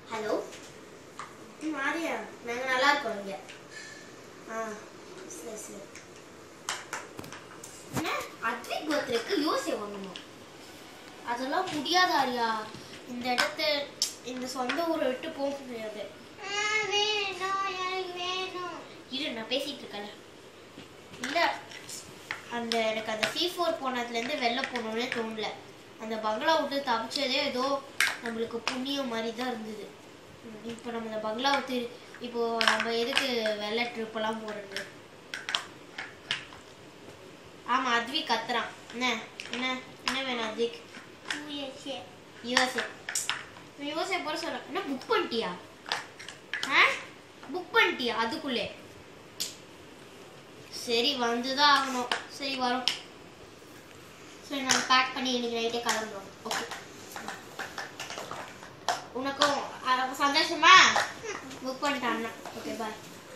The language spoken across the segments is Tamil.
ஹலோ ம் ஆரியா நாங்கள் நல்லா இருக்கோம் இங்கே ஆ சரி சரி என்ன அத்விக் பர்த்டேக்கு யோசி வாங்கணும் அதெல்லாம் முடியாது ஆரியா இந்த இடத்த இந்த சொந்த ஊரை விட்டு போக முடியாது வேணும் எனக்கு வேணும் இரு நான் பேசிட்டு இருக்கேன் இல்லை அந்த எனக்கு அந்த சி ஃபோர் போனதுலேருந்து வெளில போகணுன்னே தோணல அந்த பங்களா விட்டு தப்பிச்சதே ஏதோ நம்மளுக்கு புண்ணியம் மாதிரி தான் இருந்தது ம், இப்போ நம்ம இந்த பங்களா விட்டு இப்போ நம்ம எதுக்கு வெள்ளை ட்ரிப்பெல்லாம் போகிறது ஆமாம் அத்விக் கத்துறான் என்ன என்ன என்ன வேணும் அத்விக் யூஎஸ்ஏ யூஎஸ்ஏ யூஎஸ்ஏ போட சொல்ல என்ன புக் பண்ணிட்டியா ஆ புக் பண்ணிட்டியா அதுக்குள்ளே சரி வந்துதான் ஆகணும் சரி வரும் சரி நம்ம பேக் பண்ணி இன்னைக்கு நைட்டே கிளம்புறோம் ஓகே உனக்கும் அஹ், சந்தோஷமா புக் பண்ணிட்டான் அண்ணா ஓகே பாய்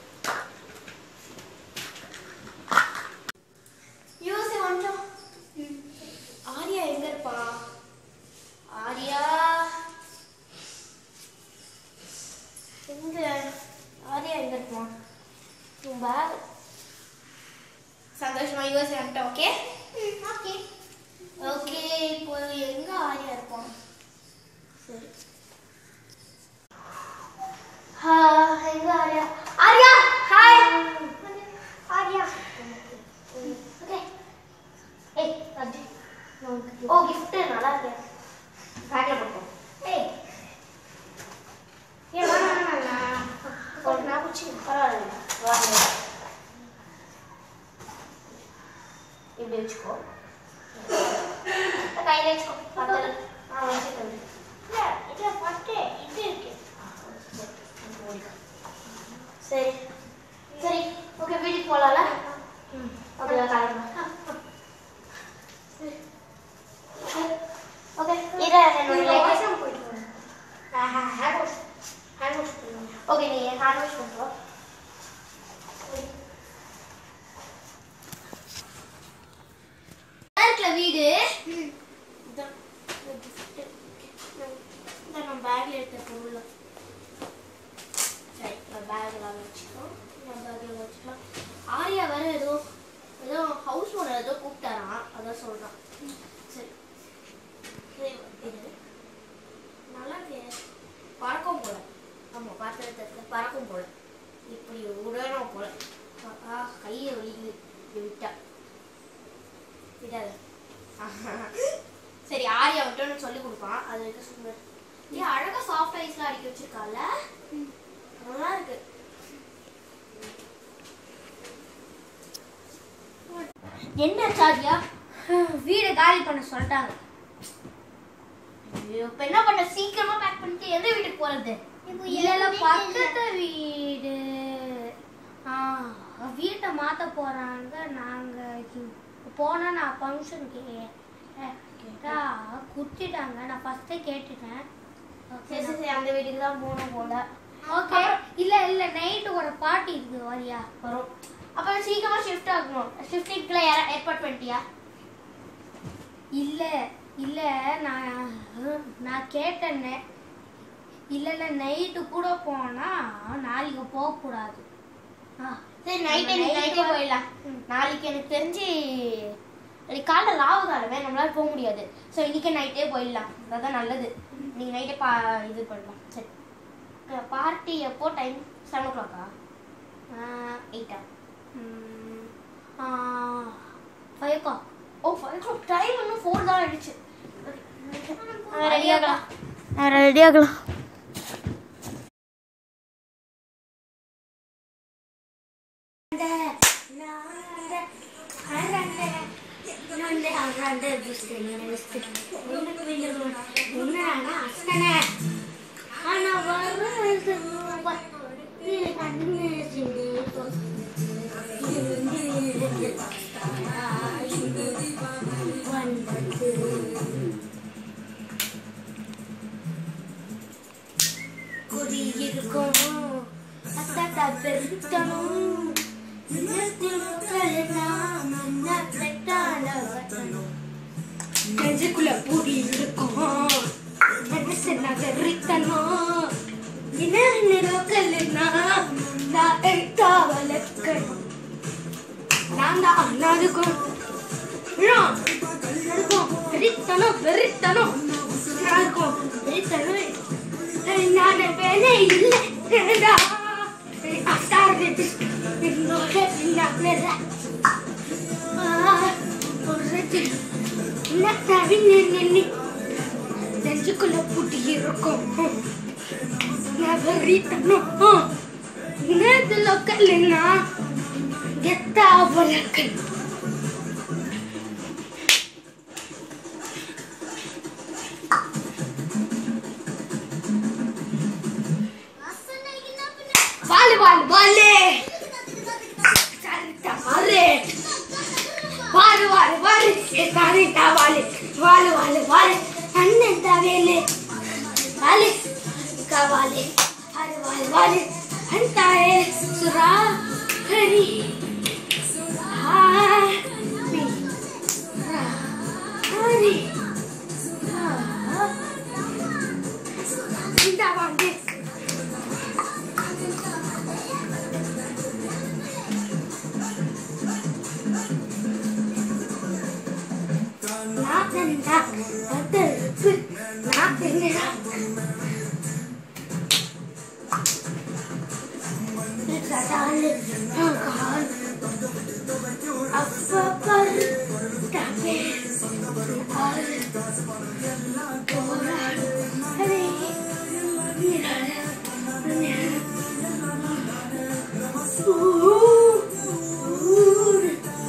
யோசி வந்துட்டோம் ஆரியா எங்க இருப்பா ஆரியா எங்க ஆரியா எங்க இருப்பான் ரொம்ப சந்தோஷமா யூஎஸ் வந்துட்டோம் ஓகே ஓகே ஓகே இப்போ எங்க ஆரியா இருப்பான் சரி ஹா எங்க ஆரியா ஆரியா ஹாய் ஆரியா ஓகே ஏய் அது ஓ gift நல்லா இருக்கு பேக்ல போட்டோம் ஏய் ஏய் வேணா வேணா ஒரு நான் குச்சி பரவாயில்ல வாங்க இப்படி வச்சுக்கோ கையில வச்சுக்கோ பத்தல நான் வச்சுட்டேன் இல்ல இல்ல பட்டு இது இருக்கு சரி சரி ஓகே வீட்டுக்கு போகலாம்ல ம் ஓகே கிளம்புறேன் ஓகே இரு என்னோட லேட்டஸ்ட் போயிட்டு வரேன் ஹேண்ட் வாஷ் ஹேண்ட் வாஷ் பண்ணுங்க ஓகே நீ ஹேண்ட் வாஷ் பண்ணுறோம் இருக்குல்ல வீடு இதான் இந்த gift. இதான் நம்ம பேக்ல எடுத்த பொருள் சரி நம்ம பேக்ல வச்சுக்கோ நம்ம பேக்ல வச்சுக்கலாம் ஆரியா வேற ஏதோ ஏதோ ஹவுஸ் ஓனர் ஏதோ கூப்பிட்டாராம் அதான் சொல்றான் சரி சரி இது நல்லா இருக்கே பறக்கும் போல ஆமா பாத்திரத்தை பறக்கும் போல இப்படி உடனும் போல ஆ கையை வலிக்குது இப்படி விட்டா விடாத சரி ஆரியா விட்டோன்னு சொல்லி கொடுப்பான் அது வரைக்கும் சும்மா ஏன் அழகா சாஃப்ட் ஐஸ்லாம் அடிக்க வச்சிருக்கால நல்லா இருக்கு என்ன சாரியா வீடை காலி பண்ண சொல்லிட்டாங்க ஐயோ, இப்ப என்ன பண்ண சீக்கிரமா பேக் பண்ணிட்டு எந்த வீட்டுக்கு போறது இல்ல பக்கத்து வீடு ஆ வீட்டை மாத்த போறாங்க நாங்க இ- போனா நான் ஃபங்க்ஷனுக்கு கேட்டா குத்திட்டாங்க நான் ஃபர்ஸ்டே கேட்டுட்டேன் சரி சரி சரி அந்த வீட்டுக்கு தான் போகணும் போல ஓகே இல்ல இல்ல நைட்டு ஒரு பார்ட்டி இருக்கு வரியா வரும் அப்ப சீக்கிரமா ஷிஃப்ட் ஆகணும் ஷிஃப்டிங்ல ஏற்பாடு பண்ணிட்டியா இல்ல இல்ல நான் நான் கேட்டேன்னே இல்ல இல்ல நைட்டு கூட போனா நாளைக்கு போக கூடாது ஆ சரி நைட்டே நம்ம night நைட்டே வர- போயிடலாம் ம். நாளைக்கு எனக்கு தெரிஞ்சு நாளைக்கு காலைல லாவு காலமே நம்மளால போக முடியாது ஸோ இன்னைக்கே நைட்டே போயிடலாம் அதான் நல்லது இன்னைக்கு நைட்டே பா இது பண்ணலாம் சரி பார்ட்டி எப்போ டைம் செவன் ஓ கிளாக்கா எயிட்டா ஃபைவ்க்கா oh five o'clock time இன்னும் ஃபோர் தான் ஆயிடுச்சு ரெடி ஆகலாம் ரெடி ஆகலாம் குடியிருக்கும் அத்தா பெருத்தனும் நெஞ்சுக்குள்ள பூடி இருக்கும் மனசு நகரித்தனும் அந்த அண்ணா இருக்கும் விழும் இருக்கும் வெறித்தனம் வெறித்தனம் நல்லா இருக்கும் வெறித்தனம் நான் வேலை இல்லை ஏடா. அசாரு என்னோட பின்னால நெஞ்சுக்குள்ள பூட்டி இருக்கும் வெறித்தனம் நேத்து லோக்கல்னா கெத்தா வளர்க்கல் வாலு வாலு வாலு சரிதா வாலு வாலு வாலு வாலு சரிதா வாலு வாலு வாலு வாலு அண்ணன் தவேலு வாலு கவாலு வாலு வாலு வாலு அந்தாயே சுரா ஹரி ஹரி ஹரி இந்த வாங்க நாத்தண்டா அதற்கு நாத்தண்டா சடாலு கால் அப்பப்பர் தபே ஆல் போராள் ஹரே நிரல ஊர்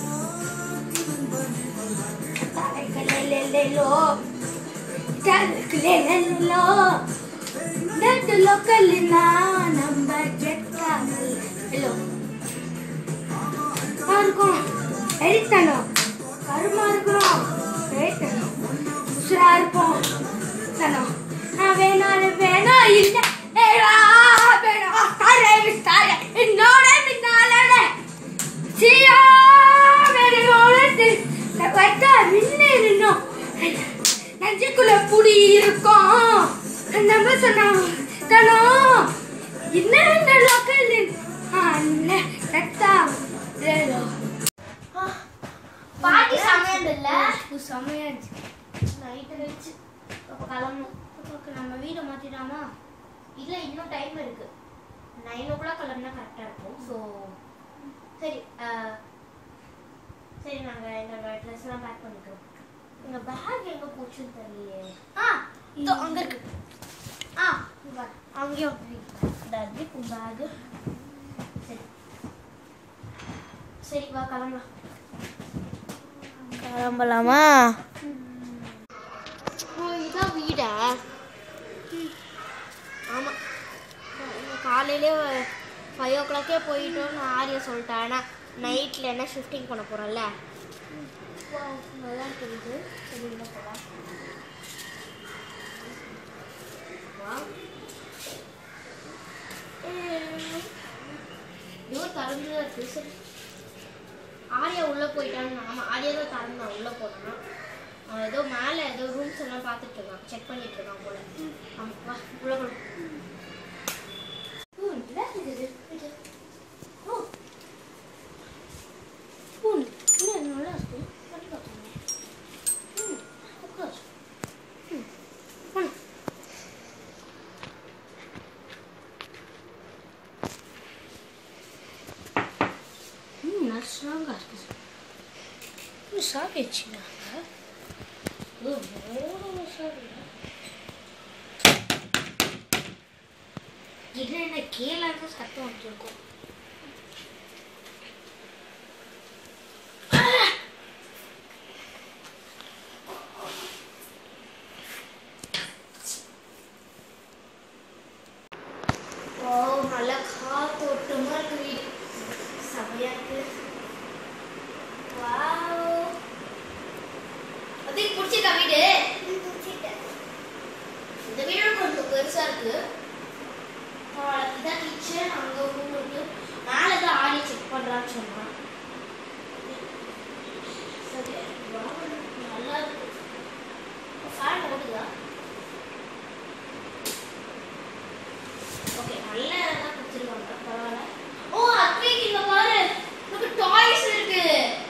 தலைகளெல்லோ தலைகளெல்லோ நடுல கல்லினா நம்ம கெட்டாமல் ஹலோ இருக்கும் எரித்தனம் கருமா இருக்கிறோம் எரித்தனம் உசுரா இருப்போம் தனம் நான் வேணாலும் வேணாம் இல்ல ஏடா, வேணாம் தாரே தாரே என்னோட பின்னாலே சியா வேணும்னு வட்டா நின்று இருந்தோம் நெஞ்சுக்குள்ள புடி இருக்கும் நம்ம சொன்னோம் தனம் இன்னும் லோக்கல் அண்ணன் கட்டா ரேலோ பாட்டி சமையல் இல்ல செம்மையாச்சு நைட்டு வச்சு அப்போ கிளம்பணும் அப்போ நம்ம வீடை மாற்றிடாமா இல்லை இன்னும் டைம் இருக்கு நைன் ஓ கிளாக் கிளம்புனா கரெக்டாக இருக்கும் ஸோ சரி அஹ், சரி நாங்கள் எங்களோட ட்ரெஸ்லாம் பேக் பண்ணிக்கிறோம் எங்கள் பேக் எங்கே போச்சுன்னு தெரியலையே ஆ இதோ அங்கே இருக்கு ஆ இங்க பாரு. அங்கேயும் இருக்கு பேகு சரி சரி வா கிளம்பலாம் கிளம்பலாமா ஓ இதான் வீடா ஆமாம் காலையிலே ஃபைவ் ஓ கிளாக்கே போயிட்டோம்னு ஆரியா சொல்லிட்டேன் ஆனால் நைட்டில் என்ன ஷிஃப்டிங் பண்ண போகிறோம்ல நல்லா தெரியுது சரி உள்ள போகலாம் டோர் திறந்து தான் இருக்கு சரி ஆரியா உள்ளே போயிட்டான்னு ஆமாம் ஆரியா தான் திறந்தான் உள்ளே போனான் அவன் ஏதோ மேலே ஏதோ ரூம்ஸ் எல்லாம் பார்த்துட்டு இருக்கான் செக் பண்ணிட்டு இருக்கான் போல ஆமாம் வா உள்ளே போலாம் ஓ, இதெல்லாம் இருக்குது. இது. ஓ. ஓ, இது நல்லா இருக்கு. பண்ணி பார்க்கலாமே. ம், உட்காரு. ம், பண்ணு. ம், நல்லா ஸ்ட்ராங்காக இருக்குது இது சாப்பிடுச்சுனாங்க ஓ எவ்வளோ சாப்பிடுங்க இது என்ன கீழே இருந்து சத்தம் வந்துருக்கும் ஓ நல்லா காத்தோட்டமா இருக்கு வீடு செமையா இருக்கு வாவ் அதுக்கு பிடிச்சிருக்கா வீடு இந்த வீடு கொஞ்சம் பெருசா இருக்கு பரவாயில்ல. இதான் கிச்சன் அங்க ரூம் இருக்கு மேல தான் ஆடி செக் பண்றான்னு சொன்னான் சரி wow, நல்லா இருக்கு ஃபேன் ஓடுதா ஓகே நல்ல தான் கொடுத்துருவாங்க பரவாயில்ல ஓ அத்வைக்கு இங்க பாரு நமக்கு டாய்ஸ் இருக்கு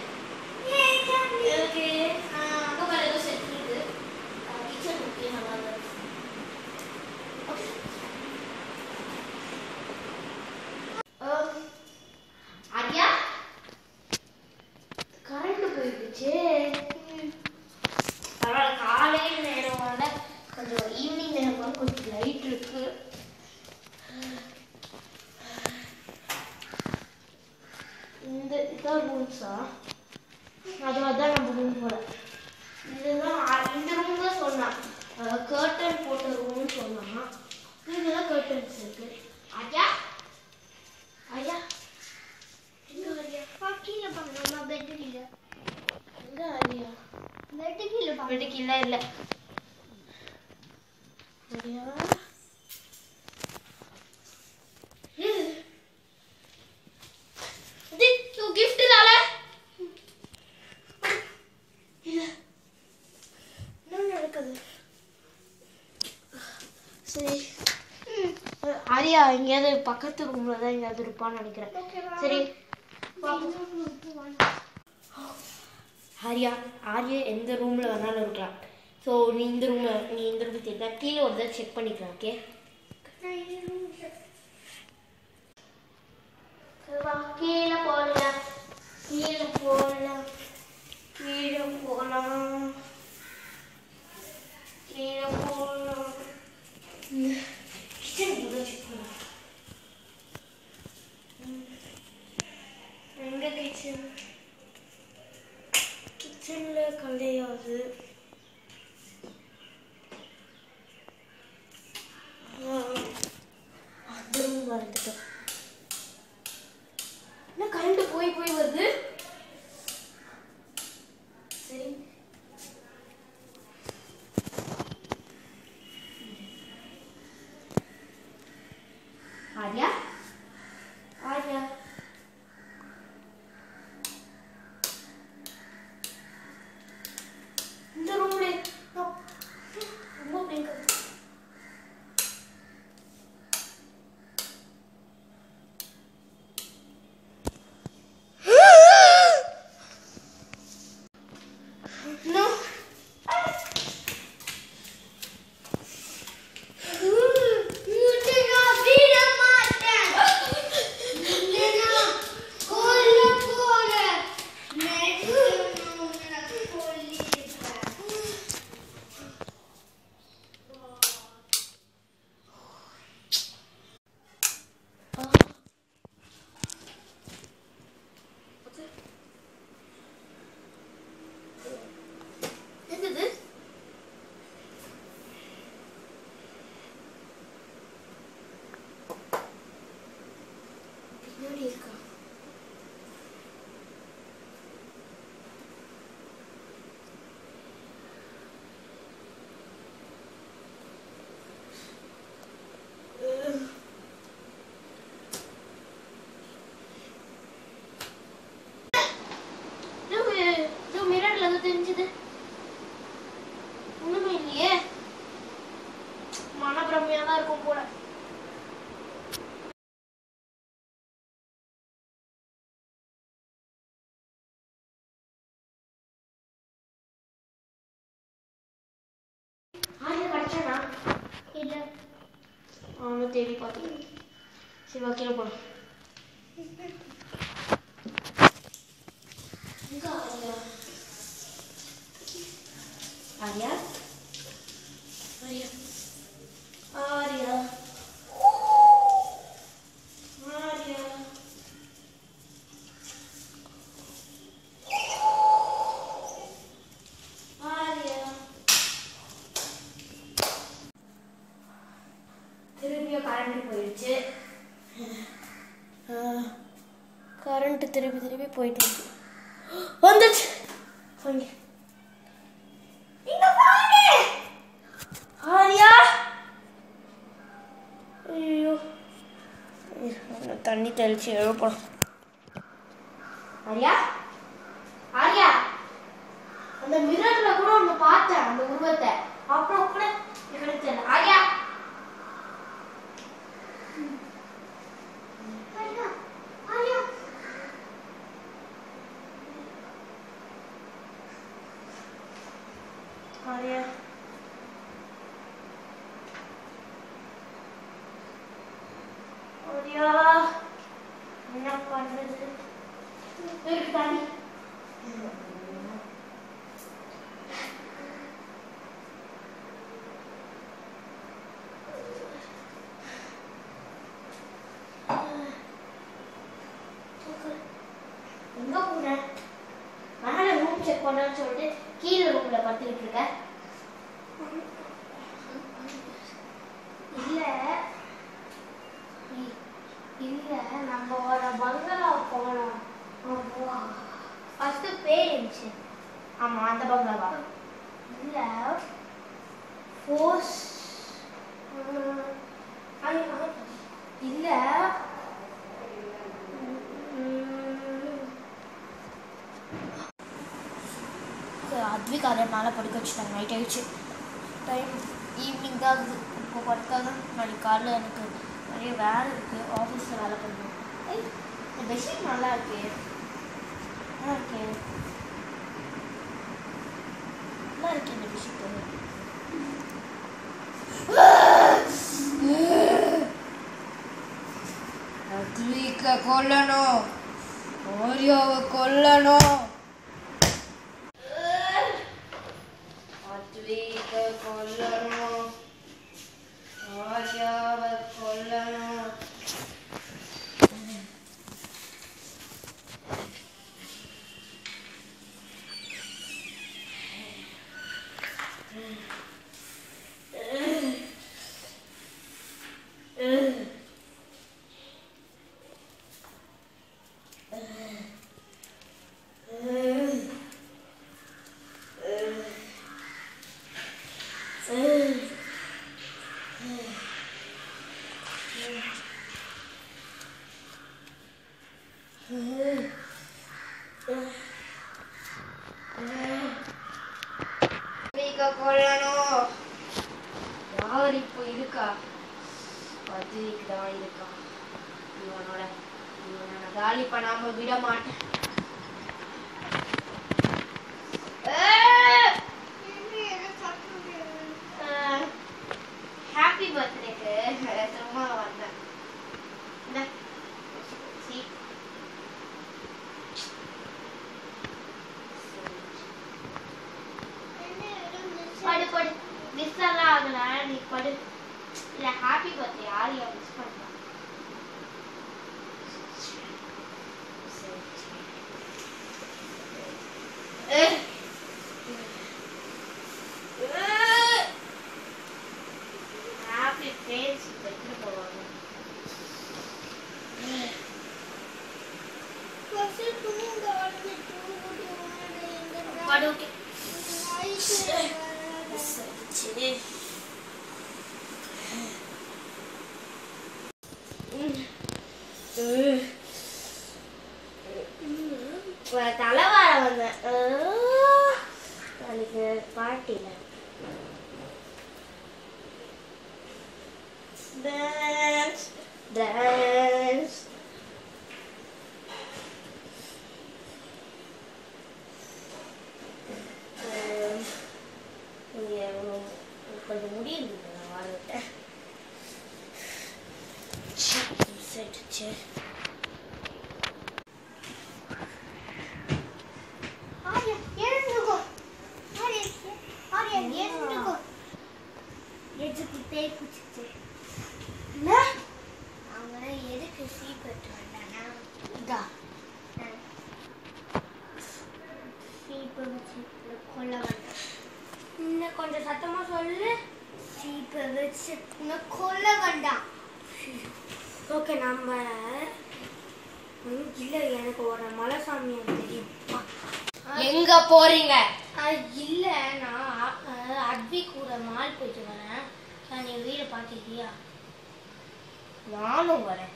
ரூம்ஸ் இருக்கு ஆரியா ஆரியா எங்க ஆரியா பா கீழே பண்ணலாமா பெட் கீழே எங்க ஆரியா பெட் கீழே பா வீட்டுக்கு இல்ல இல்ல ஆரியா இது இது gift தால இல்ல என்ன நடக்குது சரி ம், ஆரியா எங்கேயாவது பக்கத்து ரூம்ல தான் எங்கேயாவது இருப்பான்னு நினைக்கிறேன் சரி ஆரியா ஆரியா எந்த ரூம்ல வேணாலும் இருக்கலாம் ஸோ நீ இந்த ரூம்ல நீ இந்த ரூம் தேடா கீழே ஒரு தடவை செக் பண்ணிக்கலாம் ஓகே கீழே போடலாம் கீழே போடலாம் கீழே போகலாம் கீழே போகலாம் கிச்சன் செக் பண்ணலாம் எங்க கிச்சன் கிச்சன்ல கிடையாது அந்த ரூம் வந்துட்டோம் என்ன கரண்ட் போய் போய் வருது சரி ஆர்யா ஆர்யா இந்த ரூம்ல ரொம்ப பயங்கர No. உன்னை நான் விட மாட்டேன். உன்னை நான் கொல்ல போறேன். next நான் உன்னை கொல்லிருப்பேன். என்னது பின்னாடி இருக்கா மிரர்ல ஏதோ தெரிஞ்சது ஒண்ணுமே இல்லையே மனப்பிரமையா தான் இருக்கும் போல ஆரியா கிடைச்சானா இல்ல அவனும் தேடி பார்த்தேன் சரி வைக்கிற போலாம் எங்க ஆரியா ஆரியா ஆரியா ஆரியா ஆரியா ஆரியா திரும்பியும் கரண்ட் போயிடுச்சு கரண்ட் திருப்பி திருப்பி போயிட்டு இருக்கு வந்துச்சு வாங்க இங்க பாருங்க ஆரியா ஐயோ தண்ணி தெளிச்சு எழுப்பணும் ஆரியா ஆரியா அந்த மிரர்ல கூட ஒன்று பார்த்தேன் அந்த உருவத்தை அப்புறம் கூட எனக்கு தெரியல ஆரியா ஆரியா ஆரியா ஆரியா ஆரியா என்ன பண்றது இருக்கு தண்ணி எங்க போன மேல ரூம் செக் பண்ணான்னு சொல்லிட்டு கீழே ரூம்ல படுத்துக்கிட்டு இருக்க இல்ல பேர் இருந்துச்சு ஆமா அந்த பங்களாவா இல்ல ஃபோர்ஸ் இல்ல அத்விக் அதை மேலே படுக்க வச்சுட்டாங்க நைட் ஆயிடுச்சு டைம் ஈவினிங் தான் ஆகுது இப்போ படுத்தாங்க நாளைக்கு காலைல எனக்கு நிறைய வேலை இருக்குது ஆஃபீஸில் வேலை பண்ணணும் ஏய், இந்த பெட்ஷீட் நல்லா இருக்கே நல்லா இருக்கே நல்லா இருக்கு இந்த பெட்ஷீட் அத்விக்க கொல்லணும் ஆர்யாவை கொல்லணும் அத்விக்க கொல்லணும் ஆர்யாவை கொல்லணும் அத்விக்க கொல்லணும் யார் இப்போ இருக்கா அத்விக் தான் இருக்கா இவனோட இவனை நான் காலி பண்ணாம விட மாட்டேன் ஹாப்பி பர்த்டேக்கு சும்மா வந்தேன் இந்தா. சீ. படு படு மிஸ் எல்லாம் ஆகல நீ படு இல்ல ஹாப்பி பர்த்டே ஆரியா மிஸ் பண்ணா ஹாப்பி ஃபேஸ் எடுத்துட்டு போவாங்க படு ஓகே சரி தலைவார வந்தேன் நாளைக்கு பார்ட்டியில் டான்ஸ் டான்ஸ் கொஞ்சம் முடியுது நான் வாழ்விட்டேன் சரி ஆரியா எழுந்துக்கோ ஆரியா ஆரியா எழுந்துக்கோ எதுக்கு பேய் பிடிச்சிச்சு என்ன அவங்க எதுக்கு சீப்பட்டு வந்தானா இதா சீப்பை வச்சு கொல்ல வந்தான் இன்னும் கொஞ்சம் சத்தமா சொல்லு சீப்பை வச்சு உன்னை கொல்ல வந்தான் ஓகே நம்ம ம், இல்ல எனக்கு ஒரு மலைசாமியம் தெரியும் எங்க போறீங்க அது இல்ல நான் அ- அ- அட்வி கூட மால் போயிட்டு வரேன் நான் என் வீடை பார்த்துக்கியா நானும் வரேன்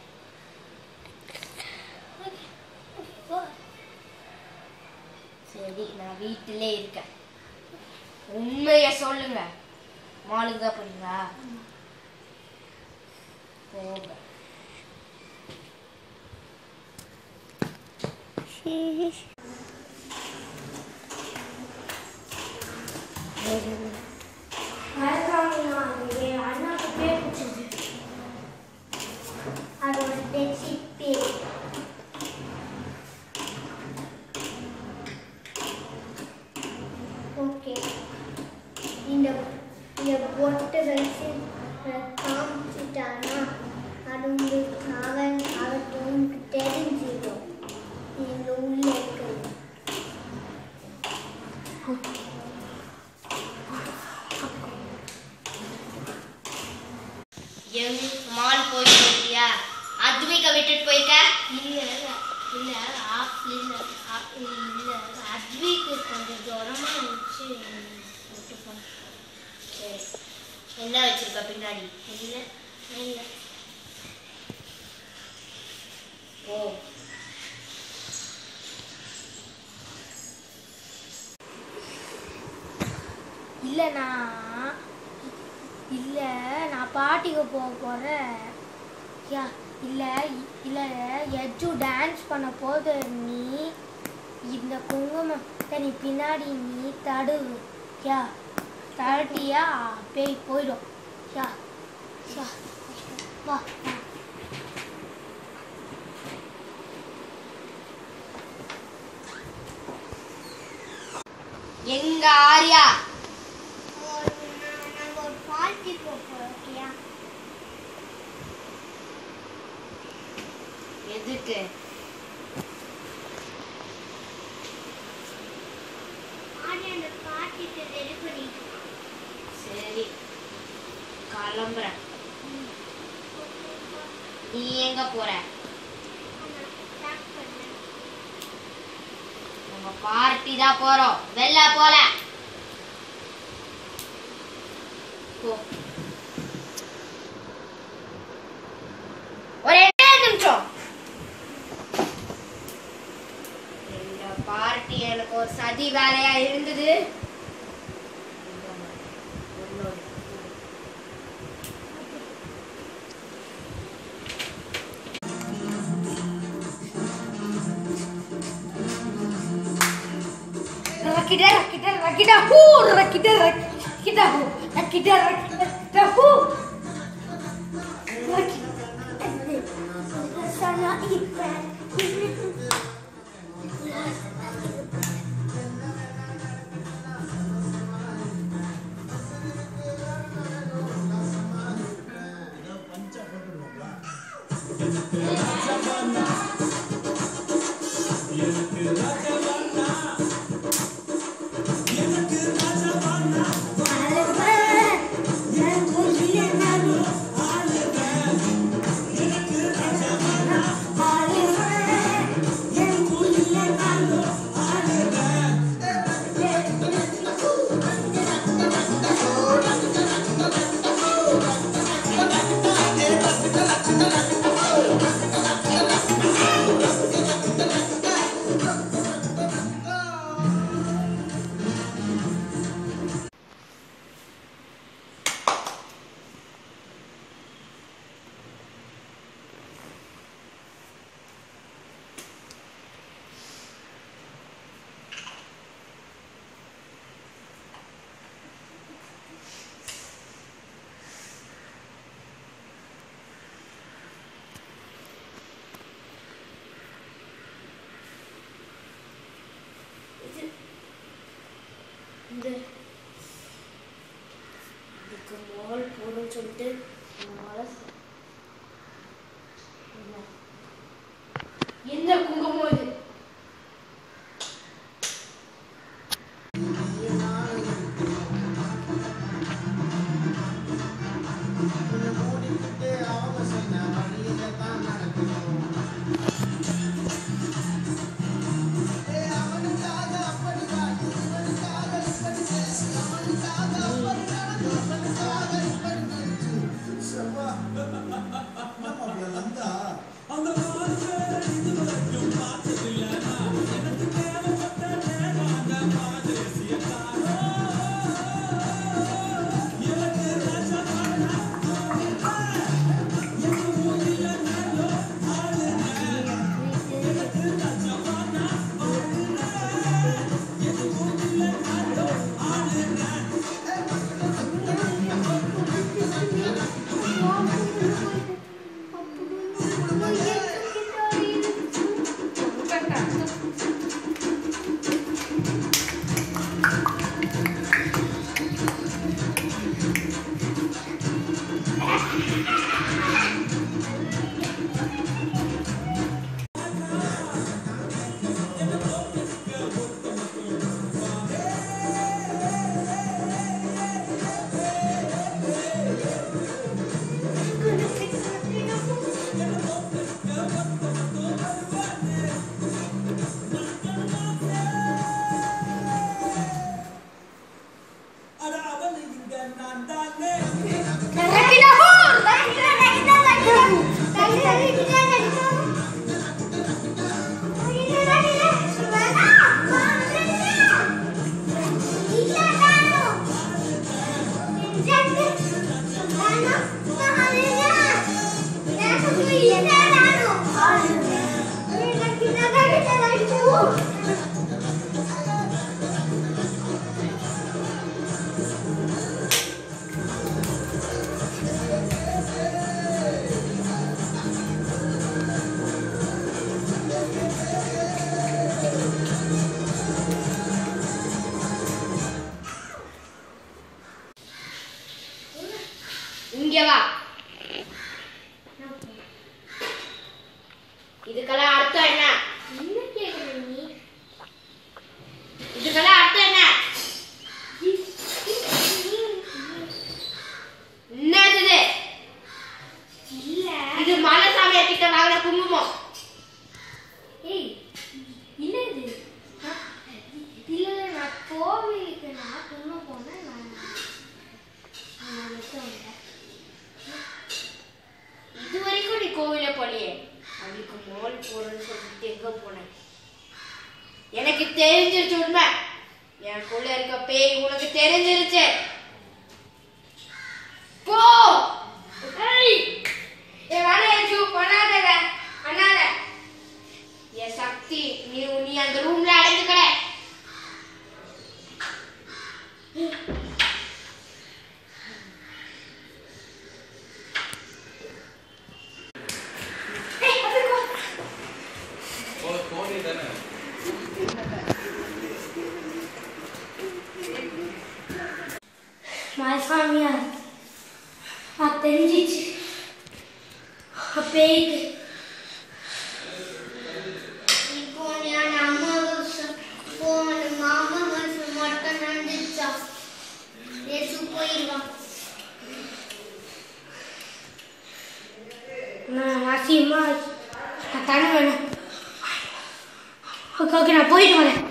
சரி நான் வீட்டிலே இருக்கேன் உண்மைய சொல்லுங்க மாலுக்கு தான் போறீங்களா போங்க மலைசாமி அண்ணாக்கு பேர் பிடிச்சது அதோட பெட்ஷீட் பேர் ஓகே இந்த இந்த பொட்டை வச்சு காமிச்சிட்டானா அது உங்களுக்கு அவன் அவன் தெரிஞ்சிடும் இந்த உள்ள இருக்கிறது எங் மால் போயிட்டு இருக்கியா அத்விக விட்டுட்டு போயிருக்க இல்ல இல்ல ஆ- இல்ல ஆ- இல்ல விட்டு போனேன் சரி என்ன வச்சிருக்க பின்னாடி இல்லை இல்லை ஓ இல்லை நான் இல்லை நான் பாட்டிக்கு போக போகிறேன் யா இல்லை இல்லை எஜ்ஜு டான்ஸ் பண்ண போது நீ இந்த குங்குமத்தை நீ பின்னாடி நீ தடுவு யா தடுட்டியா பேய் போயிடும் யா யா வா வா எங்க ஆரியா நாங்கள் ஒரு பார்ட்டி போகிறோம் ஓகேயா எதுக்கு ஆடி அந்த பார்ட்டிக்கு ரெடி பண்ணிட்டு இருக்கோம். சரி கிளம்புறேன் நீ எங்க போற ஆனா, pack பண்ணேன். நம்ம பார்ட்டி தான் போறோம் வெளில போல போ ஒரு ரெண்டே நிமிஷம் இந்த பார்ட்டி எனக்கு ஒரு சதி வேலையா இருந்தது உன்னோட Rakida, rakida, rakida, hu, rakida, rakida, hu, rakida, rakida, hu. Rakida, sana ikan. இந்த இதுக்கு மால் போகணும்னு சொல்லிட்டு மாலை என்ன குங்குமம் இது அந்த இதுக்கெல்லாம் அர்த்தம் என்ன என்ன கேக்குற நீ இதுக்கெல்லாம் அர்த்தம் என்ன என்னது இது? இல்ல இது மலசாமியா கிட்ட வாங்கின குங்குமம் ஏய் என்னது நான்- இல்ல இல்ல, நான் கோவிலுக்கு நான் துண்ண போனேன் நான் நான் எடுத்து வந்தேன் இது வரைக்கும் நீ கோவில போலியே அதுக்கு மோல் போறேன்னு சொல்லிட்டு எங்க போன எனக்கு தெரிஞ்சிருச்சு உண்மை எனக்குள்ள இருக்க பேய் உனக்கு தெரிஞ்சிருச்சு போ ஏய் என் வேலையை பண்ணாத பண்ணாத என் சக்தி நீ நீ அந்த ரூம்ல அடைஞ்சுக்கல மாசாமியா அது தெரிஞ்சிச்சு பேய்க்கு இப்போ நான் அம்மா வருஷம் போன மாமா வருஷம் மட்டும் நடந்துச்சா ஏசு போயிடுவான் நான் வாசியமா நான் தண்ணி வேணும் ஓகே ஓகே நான் போயிட்டு வரேன்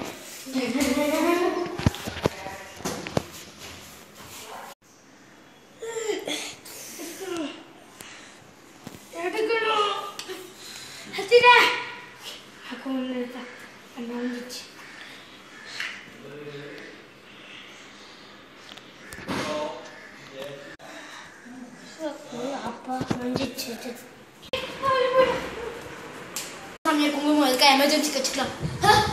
எடுக்கணும் ஹத்திடா அக்கா ஒன்று இருக்கா அண்ணா வந்துச்சு அப்பா வந்துச்சு சாமியார் குங்குமம் எதுக்கா எமர்ஜென்சிக்கு வச்சுக்கலாம்